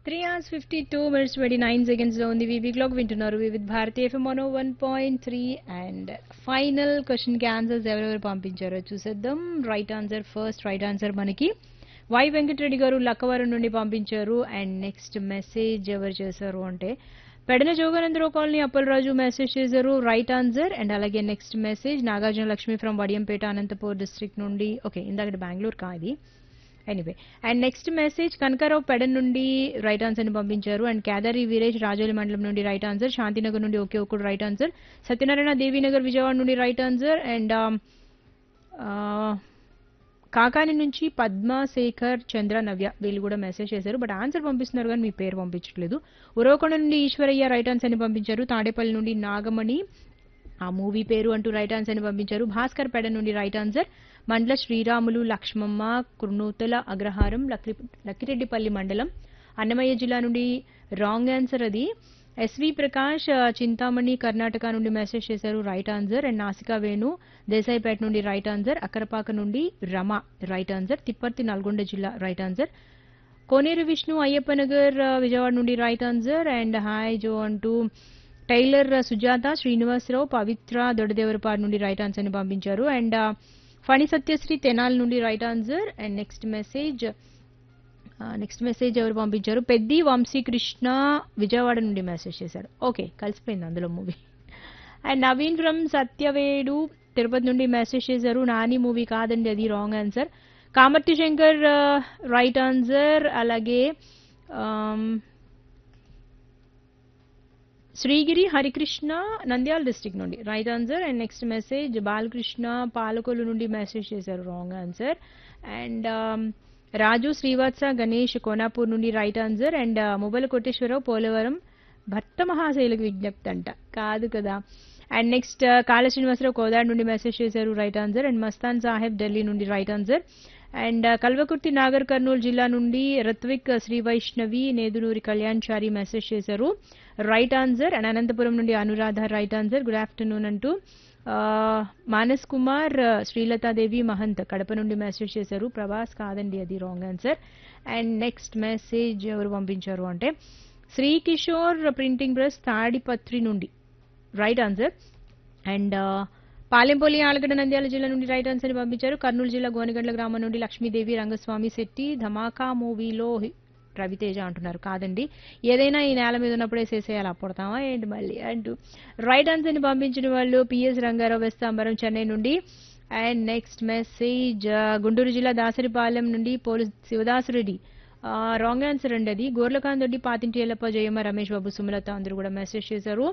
three hours fifty two minutes twenty nine seconds లో ఉంది వీవీ క్లాక్ వింటున్నారు వివిధ్ భారతీయ ఎఫ్ఎం మనో one point three and final question కి ఆన్సర్స్ ఎవరెవరు పంపించారో చూసేద్దాం right answer first right answer మనకి వై వెంకటరెడ్డి గారు లక్కవరం నుండి పంపించారు అండ్ నెక్స్ట్ మెసేజ్ ఎవరు చేశారు అంటే పెడన జోగానందరావు కాలనీ అప్పలరాజు మెసేజ్ చేశారు రైట్ ఆన్సర్ అండ్ అలాగే next message Nagarjuna Lakshmi from Vadiyampeta Anantapur district నుండి ఓకే ఇందాక బెంగళూరు కాది anyway and next message Kanakarao Pedana నుండి రైట్ ఆన్సర్ ని పంపించారు అండ్ కేదారి వీరేష్ రాజోలి మండలం నుండి రైట్ ఆన్సర్ శాంతినగర్ నుండి ఒకే ఒకటి రైట్ ఆన్సర్ సత్యనారాయణ దేవీనగర్ విజయవాడ నుండి రైట్ ఆన్సర్ అండ్ కాకాని నుంచి పద్మశేఖర్ చంద్ర నవ్య వీళ్ళు కూడా మెసేజ్ చేశారు బట్ ఆన్సర్ పంపిస్తున్నారు కానీ మీ పేరు పంపించట్లేదు ఉరవకొండ నుండి ఈశ్వరయ్య రైట్ ఆన్సర్ ని పంపించారు తాడేపల్లి నుండి నాగమణి ఆ మూవీ పేరు అంటూ రైట్ ఆన్సర్ ని పంపించారు భాస్కర్ పేడ నుండి రైట్ ఆన్సర్ మండల శ్రీరాములు లక్ష్మమ్మ కుర్నూతల అగ్రహారం లక్కి లక్కిరెడ్డిపల్లి మండలం అన్నమయ్య జిల్లా నుండి రాంగ్ ఆన్సర్ అది ఎస్వి ప్రకాష్ ఆ, చింతామణి కర్ణాటక నుండి మెసేజ్ చేశారు రైట్ ఆన్సర్ అండ్ నాసికా వేణు దేశాయిపేట నుండి రైట్ ఆన్సర్ అక్కరపాక నుండి రమ రైట్ ఆన్సర్ తిప్పర్తి నల్గొండ జిల్లా రైట్ ఆన్సర్ కోనేరు విష్ణు అయ్యప్ప నగర్ ఆ, విజయవాడ నుండి రైట్ ఆన్సర్ అండ్ హాయ్ జో అంటూ టైలర్ సుజాత శ్రీనివాసరావు పవిత్ర దొడదేవరపాడు నుండి రైట్ ఆన్సర్ ని పంపించారు అండ్ ఆ, ఫణి సత్యశ్రీ తెనాల్ నుండి right answer and next message next message ఎవరు పంపించారు పెద్ది వంశీకృష్ణ విజయవాడ నుండి మెసేజ్ చేశారు ఓకే కలిసిపోయింది అందులో movie and Naveen from Satyavedu Tirupati నుండి మెసేజ్ చేశారు నాని మూవీ కాదండి అది wrong answer Kamarthi Shankar right answer అలాగే ఆమ్, శ్రీగిరి హరికృష్ణ నంద్యాల డిస్టిక్ నుండి right answer and next message Balakrishna Palakollu నుండి మెసేజ్ చేశారు wrong answer and Raju Srivatsa Ganesh Konapur నుండి right answer and mobile Koteswararao Polavaram భర్త మహాశైలకు విజ్ఞప్తి అంట కాదు కదా అండ్ నెక్స్ట్ కాళ శ్రీనివాసరావు కోదాడ్ నుండి మెసేజ్ చేశారు right answer and Mastan Saheb Delhi నుండి right answer and Kalwakurthy Nagar Kurnool జిల్లా నుండి రత్విక్ శ్రీ వైష్ణవి నేదునూరి కళ్యాణ్ చారి మెసేజ్ చేశారు రైట్ ఆన్సర్ అండ్ అనంతపురం నుండి Anuradha right answer good afternoon అంటూ ఆ, మానస్ కుమార్ శ్రీలతాదేవి మహంత్ కడప నుండి మెసేజ్ చేశారు ప్రభాస్ కాదండి అది wrong answer and next message ఎవరు పంపించారు అంటే శ్రీ కిషోర్ ప్రింటింగ్ ప్రెస్ తాడిపత్రి నుండి right answer and Palempalli Allagadda Nandyal జిల్లా నుండి రైట్ ఆన్సర్ పంపించారు కర్నూలు జిల్లా గోనగండ్ల గ్రామం నుండి లక్ష్మీదేవి రంగస్వామి శెట్టి ధమాకా మూవీలో హి- రవితేజ అంటున్నారు కాదండి ఏదైనా ఈ నేల మీద ఉన్నప్పుడే చేసేయాలి అప్పుడతామా ఏంటి మళ్ళీ అంటూ రైట్ ఆన్సర్ ని పంపించిన వాళ్ళు పిఎస్ రంగారావు వెస్తాంబరం చెన్నై నుండి అండ్ నెక్స్ట్ మెసేజ్ గుంటూరు జిల్లా దాసరిపాలెం నుండి పోలీస్ శివదాసురెడ్డి రాంగ్ ఆన్సర్ అండి అది గోర్లకాంత్ రెడ్డి పాతింటి ఎల్లప్ప జయమ్మ రమేష్ బాబు సుమలత అందరూ కూడా మెసేజ్ చేశారు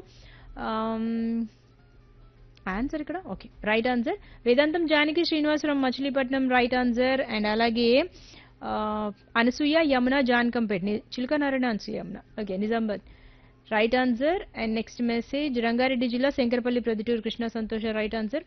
ఆన్సర్ ఇక్కడ okay right answer Vedantam Janaki Srinivasarao Machilipatnam right answer and అలాగే ఆ, అనసూయ యమున జాన్కంపేట్ ని- Chiluka Narayana Anasuya Yamuna okay Nizamabad right answer and next message Rangareddy జిల్లా శంకరపల్లి ప్రొద్దుటూరు కృష్ణ సంతోష రైట్ ఆన్సర్